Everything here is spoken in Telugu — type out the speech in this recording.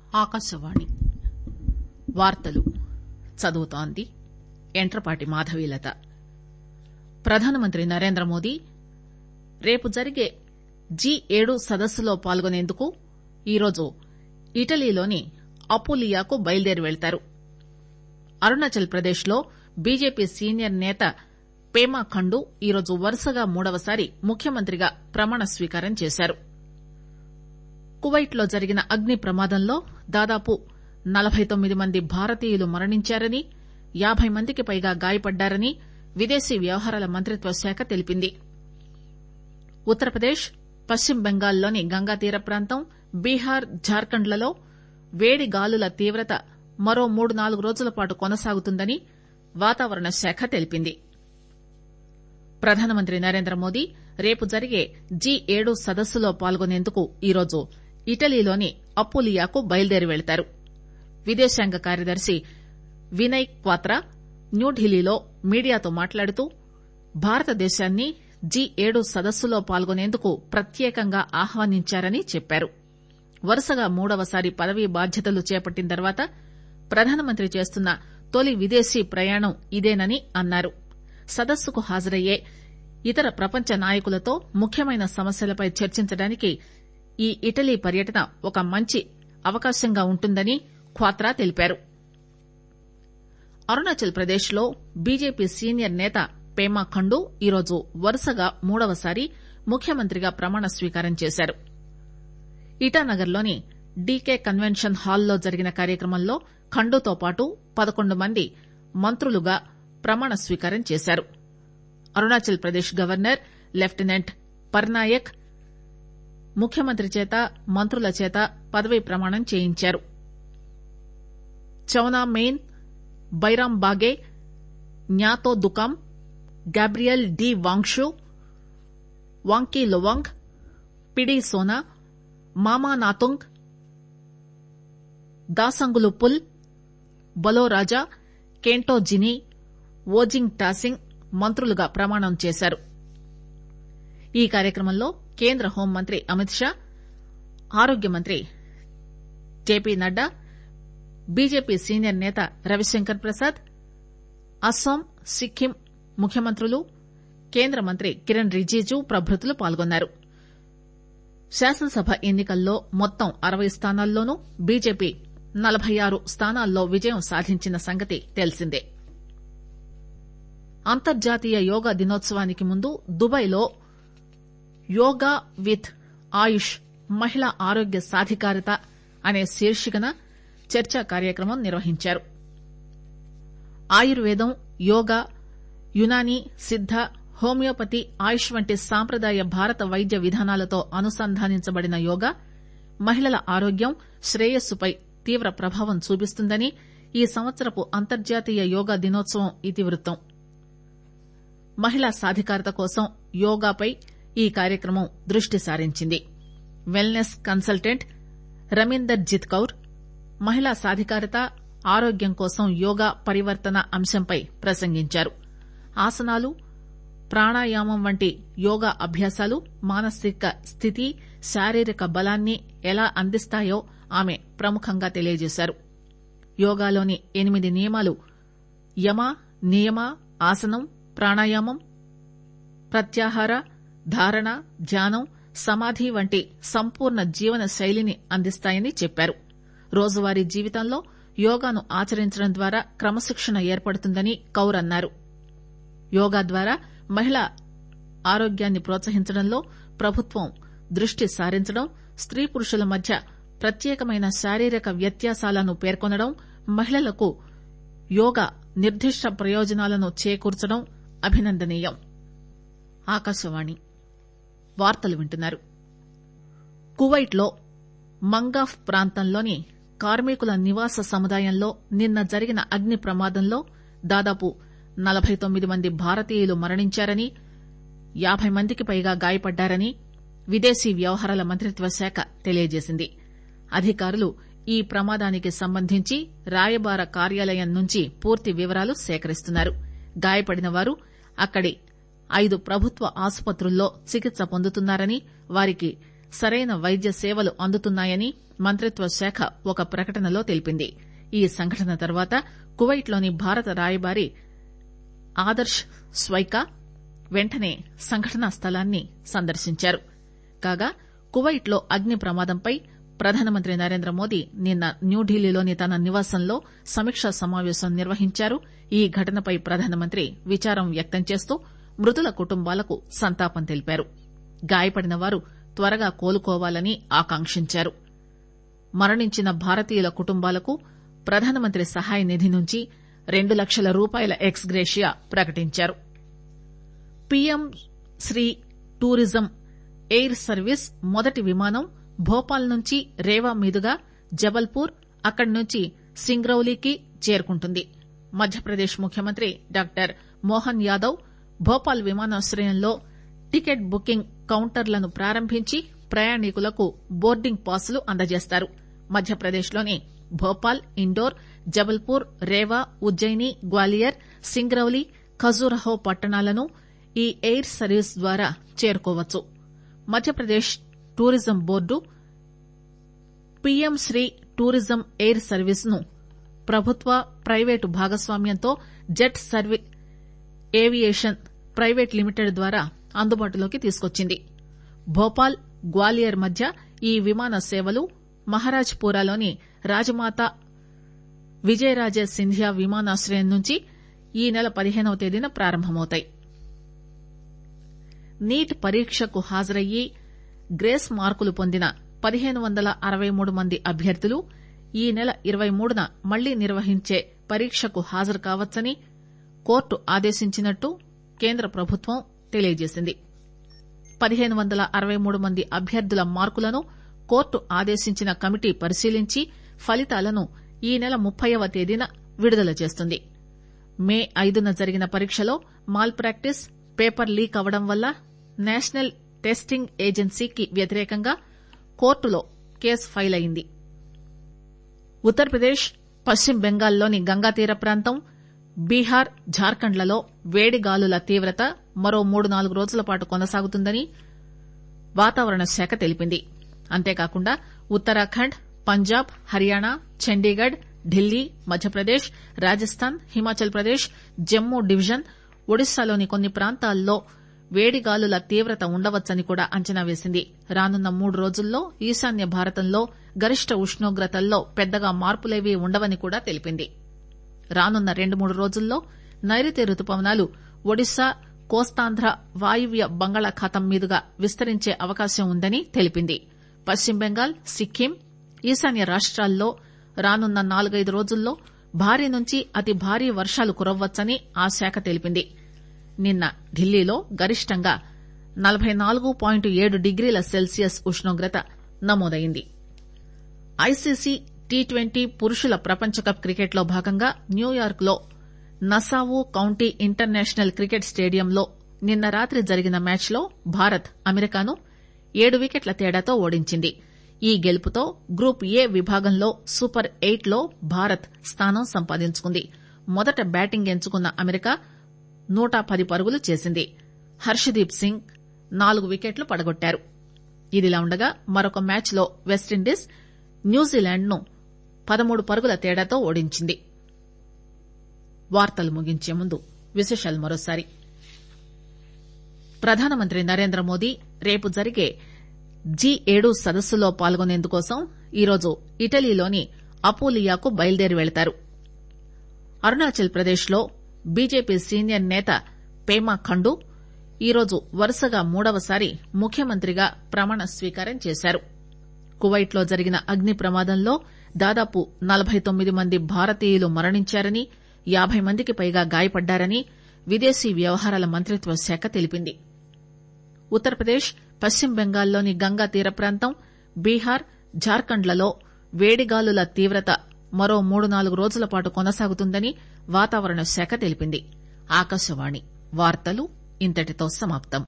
ఆకాశవాణి వార్తలు చదువుతోంది ఎంట్రపాటి మాధవీలత ప్రధానమంత్రి నరేంద్రమోదీ రేపు జరిగే జి ఏడు సదస్సులో పాల్గొనేందుకు ఈరోజు ఇటలీలోని అపులియాకు బయలుదేరి వెళతారు అరుణాచల్ ప్రదేశ్ లో బీజేపీ సీనియర్ నేత పేమా ఖండూ ఈరోజు వరుసగా మూడవసారి ముఖ్యమంత్రిగా ప్రమాణ స్వీకారం చేశారు కువైట్ లో జరిగిన అగ్ని ప్రమాదంలో దాదాపు నలబై తొమ్మిది మంది భారతీయులు మరణించారని యాబై మందికి పైగా గాయపడ్డారని విదేశీ వ్యవహారాల మంత్రిత్వ శాఖ తెలిపింది ఉత్తరప్రదేశ్ పశ్చిమ బెంగాల్లోని గంగాతీర ప్రాంతం బీహార్ జార్ఖండ్ లలో వేడి గాలుల తీవ్రత మరో మూడు నాలుగు రోజుల పాటు కొనసాగుతుందని వాతావరణ శాఖ తెలిపింది ప్రధానమంత్రి నరేంద్రమోదీ రేపు జరిగే జి ఏడు సదస్సులో పాల్గొనేందుకు ఈరోజు ఇటలీలోని అప్పులియాకు బయలుదేరి వెళతారు విదేశాంగ కార్యదర్శి వినయ్ క్వాత్రా న్యూఢిల్లీలో మీడియాతో మాట్లాడుతూ భారతదేశాన్ని జి ఏడు సదస్సులో పాల్గొనేందుకు ప్రత్యేకంగా ఆహ్వానించారని చెప్పారు వరుసగా మూడవసారి పదవీ బాధ్యతలు చేపట్టిన తర్వాత ప్రధానమంత్రి చేస్తున్న తొలి విదేశీ ప్రయాణం ఇదేనని అన్నారు సదస్సుకు హాజరయ్యే ఇతర ప్రపంచ నాయకులతో ముఖ్యమైన సమస్యలపై చర్చించడానికి ఈ ఇటలీ పర్యటన ఒక మంచి అవకాశంగా ఉంటుందని క్వాత్రా తెలిపారు అరుణాచల్ ప్రదేశ్ లో బీజేపీ సీనియర్ నేత పేమా ఖండూ ఈరోజు వరుసగా మూడవసారి ముఖ్యమంత్రిగా ప్రమాణ స్వీకారం చేశారు ఇటానగర్ లోని డీకే కన్వెన్షన్ హాల్లో జరిగిన కార్యక్రమంలో ఖండూతో పాటు పదకొండు మంది మంత్రులుగా ప్రమాణ స్వీకారం చేశారు అరుణాచల్ ప్రదేశ్ గవర్నర్ లెప్టినెంట్ పర్నాయక్ ముఖ్యమంత్రి చేత మంత్రుల చేత పదవీ ప్రమాణం చేయించారు చౌనా మెయిన్ బైరామ్ బాగే న్యాతో దుకాం గ్యాబ్రియల్ డి వాంగ్షు వాంకీ లోవాంగ్ పిడి సోనా మామా నాతుంగ్ దాసంగులు పుల్ బలో రాజా కేంటో జినీ ఓజింగ్ టాసింగ్ మంత్రులుగా ప్రమాణం చేశారు ఈ కార్యక్రమంలో కేంద్ర హోంమంత్రి అమిత్ షా ఆరోగ్య మంత్రి జేపీ నడ్డా బీజేపీ సీనియర్ నేత రవిశంకర్ ప్రసాద్ అస్సాం సిక్కిం ముఖ్యమంత్రులు కేంద్ర మంత్రి కిరణ్ రిజిజు ప్రభృతులు పాల్గొన్నారు శాసనసభ ఎన్ని కల్లో మొత్తం అరవై స్థానాల్లోనూ బీజేపీ నలబై ఆరు స్థానాల్లో విజయం సాధించిన సంగతి తెలిసిందే అంతర్జాతీయ యోగా దినోత్సవానికి ముందు దుబాయ్ లో యోగా విత్ ఆయుష్ మహిళా ఆరోగ్య సాధికారత అనే శీర్షికన చర్చా కార్యక్రమం నిర్వహించారు ఆయుర్వేదం యోగా యునాని సిద్ద హోమియోపతి ఆయుష్ వంటి సాంప్రదాయ భారత వైద్య విధానాలతో అనుసంధానించబడిన యోగా మహిళల ఆరోగ్యం శ్రేయస్సుపై తీవ్ర ప్రభావం చూపిస్తుందని ఈ సంవత్సరపు అంతర్జాతీయ యోగా దినోత్సవం ఇతివృత్తం మహిళా సాధికారత కోసం యోగాపై ఈ కార్యక్రమం దృష్టి సారించింది వెల్నెస్ కన్సల్టెంట్ రమీందర్ జిత్ కౌర్ మహిళా సాధికారత ఆరోగ్యం కోసం యోగా పరివర్తన అంశంపై ప్రసంగించారు ఆసనాలు ప్రాణాయామం వంటి యోగా అభ్యాసాలు మానసిక స్థితి శారీరక బలాన్ని ఎలా అందిస్తాయో ఆమె ప్రముఖంగా తెలియజేశారు యోగాలోని ఎనిమిది నియమాలు యమ నియమ ఆసనం ప్రాణాయామం ప్రత్యాహార ధారణ ధ్యానం సమాధి వంటి సంపూర్ణ జీవన శైలిని అందిస్తాయని చెప్పారు రోజువారీ జీవితంలో యోగాను ఆచరించడం ద్వారా క్రమశిక్షణ ఏర్పడుతుందని కౌర్ అన్నారు యోగా ద్వారా మహిళా ఆరోగ్యాన్ని ప్రోత్సహించడంలో ప్రభుత్వం దృష్టి సారించడం స్త్రీ పురుషుల మధ్య ప్రత్యేకమైన శారీరక వ్యత్యాసాలను పేర్కొనడం మహిళలకు యోగా నిర్దిష్ట ప్రయోజనాలను చేకూర్చడం అభినందనీయం ఆకాశవాణి వార్తలు వింటున్నారు కువైట్ లో మంగాఫ్ ప్రాంతంలోని కార్మికుల నివాస సముదాయంలో నిన్న జరిగిన అగ్ని ప్రమాదంలో దాదాపు నలబై తొమ్మిది మంది భారతీయులు మరణించారని యాబై మందికి పైగా గాయపడ్డారని విదేశీ వ్యవహారాల మంత్రిత్వ శాఖ తెలియజేసింది అధికారులు ఈ ప్రమాదానికి సంబంధించి రాయబార కార్యాలయం నుంచి పూర్తి వివరాలు సేకరిస్తున్నారు గాయపడిన వారు అక్కడి ఐదు ప్రభుత్వ ఆసుపత్రుల్లో చికిత్స పొందుతున్నారని వారికి సరైన వైద్య సేవలు అందుతున్నాయని మంత్రిత్వ శాఖ ఒక ప్రకటనలో తెలిపింది ఈ సంఘటన తర్వాత కువైట్ లోని భారత రాయబారి ఆదర్శ్ స్వైకా వెంటనే సంఘటనా స్థలాన్ని సందర్శించారు కాగా కువైట్ లో అగ్ని ప్రమాదంపై ప్రధానమంత్రి నరేంద్రమోదీ నిన్న న్యూఢిల్లీలోని తన నివాసంలో సమీక్షా సమావేశం నిర్వహించారు ఈ ఘటనపై ప్రధానమంత్రి విచారం వ్యక్తం చేస్తూ మృతుల కుటుంబాలకు సంతాపం తెలిపారు గాయపడిన వారు త్వరగా కోలుకోవాలని ఆకాంక్షించారు మరణించిన భారతీయుల కుటుంబాలకు ప్రధానమంత్రి సహాయ నిధి నుంచి రెండు లక్షల రూపాయల ఎక్స్ గ్రేషియా ప్రకటించారు PM Shri tourism air service మొదటి విమానం భోపాల్ నుంచి రేవా మీదుగా జబల్పూర్ అక్కడి నుంచి సింగ్రౌలీకి చేరుకుంటుంది మధ్యప్రదేశ్ ముఖ్యమంత్రి డాక్టర్ మోహన్ యాదవ్ భోపాల్ విమానాశ్రయంలో టికెట్ బుకింగ్ కౌంటర్లను ప్రారంభించి ప్రయాణికులకు బోర్డింగ్ పాసులు అందజేస్తారు మధ్యప్రదేశ్ లోని భోపాల్ ఇండోర్ జబల్పూర్ రేవా ఉజ్జయిని గ్వాలియర్ సింగ్రౌలీ ఖజురహో పట్టణాలను ఈ ఎయిర్ సర్వీస్ ద్వారా చేరుకోవచ్చు Madhya Pradesh tourism board PM Shri tourism air service ను ప్రభుత్వ ప్రైవేటు భాగస్వామ్యంతో Jetserv aviation private limited ద్వారా అందుబాటులోకి తీసుకొచ్చింది భోపాల్ గ్వాలియర్ మధ్య ఈ విమాన సేవలు మహారాజ్ పురాలోని రాజమాత విజయరాజే సింధియా విమానాశ్రయం నుంచి ఈ నెల పదిహేనవ తేదీన ప్రారంభమవుతాయి నీట్ పరీక్షకు హాజరయ్యి గ్రేస్ మార్కులు పొందిన పదిహేను వందల అరవై మూడు మంది అభ్యర్థులు ఈ నెల ఇరవై మూడున మళ్లీ నిర్వహించే పరీక్షకు హాజరు కావచ్చని కోర్టు ఆదేశించినట్టు కేంద్ర ప్రభుత్వం తెలియజేసింది పదిహేను వందల అరవై మూడు మంది అభ్యర్థుల మార్కులను కోర్టు ఆదేశించిన కమిటీ పరిశీలించి ఫలితాలను ఈ నెల ముప్పైవ తేదీన విడుదల చేస్తుంది మే ఐదున జరిగిన పరీక్షలో మాల్ ప్రాక్టీస్ పేపర్ లీక్ అవడం వల్ల నేషనల్ టెస్టింగ్ ఏజెన్సీకి వ్యతిరేకంగా కోర్టులో కేసు ఫైల్ అయింది ఉత్తరప్రదేశ్ పశ్చిమ బెంగాల్లోని గంగాతీర ప్రాంతం బీహార్ జార్ఖండ్లలో వేడిగాలుల తీవ్రత మరో మూడు నాలుగు రోజుల పాటు కొనసాగుతుందని వాతావరణ శాఖ తెలిపింది అంతేకాకుండా ఉత్తరాఖండ్ పంజాబ్ హర్యానా చండీగఢ్ ఢిల్లీ మధ్యప్రదేశ్ రాజస్థాన్ హిమాచల్ ప్రదేశ్ జమ్మూ డివిజన్ ఒడిశాలోని కొన్ని ప్రాంతాల్లో వేడిగాలుల తీవ్రత ఉండవచ్చని కూడా అంచనా వేసింది రానున్న మూడు రోజుల్లో ఈశాన్య భారతంలో గరిష్ట ఉష్ణోగ్రతల్లో పెద్దగా మార్పులేవీ ఉండవని కూడా తెలిపింది రానున్న రెండు మూడు రోజుల్లో నైరుతి రుతుపవనాలు ఒడిశా కోస్తాంధ్ర వాయువ్య బంగాళాఖాతం మీదుగా విస్తరించే అవకాశం ఉందని తెలిపింది పశ్చిమ బెంగాల్ సిక్కిం ఈశాన్య రాష్ట్రాల్లో రానున్న నాలుగైదు రోజుల్లో భారీ నుంచి అతి భారీ వర్షాలు కురవ్వచ్చని ఆ శాఖ తెలిపింది నిన్న ఢిల్లీలో గరిష్టంగా నలబై నాలుగు పాయింట్ ఏడు డిగ్రీల సెల్సియస్ ఉష్ణోగ్రత నమోదైంది ఐసీసీ టీ ట్వంటీ పురుషుల ప్రపంచకప్ క్రికెట్లో భాగంగా న్యూయార్క్ లో నసావూ కౌంటీ ఇంటర్నేషనల్ క్రికెట్ స్టేడియంలో నిన్న రాత్రి జరిగిన మ్యాచ్ లో భారత్ అమెరికాను ఏడు వికెట్ల తేడాతో ఓడించింది ఈ గెలుపుతో గ్రూప్ ఏ విభాగంలో సూపర్ ఎయిట్ లో భారత్ స్థానం సంపాదించుకుంది మొదట బ్యాటింగ్ ఎంచుకున్న అమెరికా నూట పది పరుగులు చేసింది హర్షదీప్ సింగ్ నాలుగు వికెట్లు పడగొట్టారు ఇదిలా ఉండగా మరొక మ్యాచ్ లో వెస్టిండీస్ న్యూజిలాండ్ ను పదమూడు పరుగుల తేడాతో ఓడించింది వార్తలు ముగించే ముందు విశేషాలు మరోసారి ప్రధానమంత్రి నరేంద్ర మోదీ రేపు జరిగే జీ ఏడు సదస్సులో పాల్గొనేందుకోసం ఈరోజు ఇటలీలోని అపోలియాకు బయలుదేరి వెళతారు అరుణాచల్ ప్రదేశ్ లో బీజేపీ సీనియర్ నేత పేమా ఖండు ఈరోజు వరుసగా మూడవసారి ముఖ్యమంత్రిగా ప్రమాణ స్వీకారం చేశారు కువైట్ లో జరిగిన అగ్ని ప్రమాదంలో దాదాపు నలబై తొమ్మిది మంది భారతీయులు మరణించారని యాబై మందికి పైగా గాయపడ్డారని విదేశీ వ్యవహారాల మంత్రిత్వ శాఖ తెలిపింది ఉత్తరప్రదేశ్ పశ్చిమ బెంగాల్లోని గంగా తీర ప్రాంతం బీహార్ జార్ఖండ్లలో వేడిగాలుల తీవ్రత మరో మూడు నాలుగు రోజుల పాటు కొనసాగుతుందని వాతావరణ శాఖ తెలిపింది ఆకాశవాణి వార్తలు ఇంతటితో సమాప్తం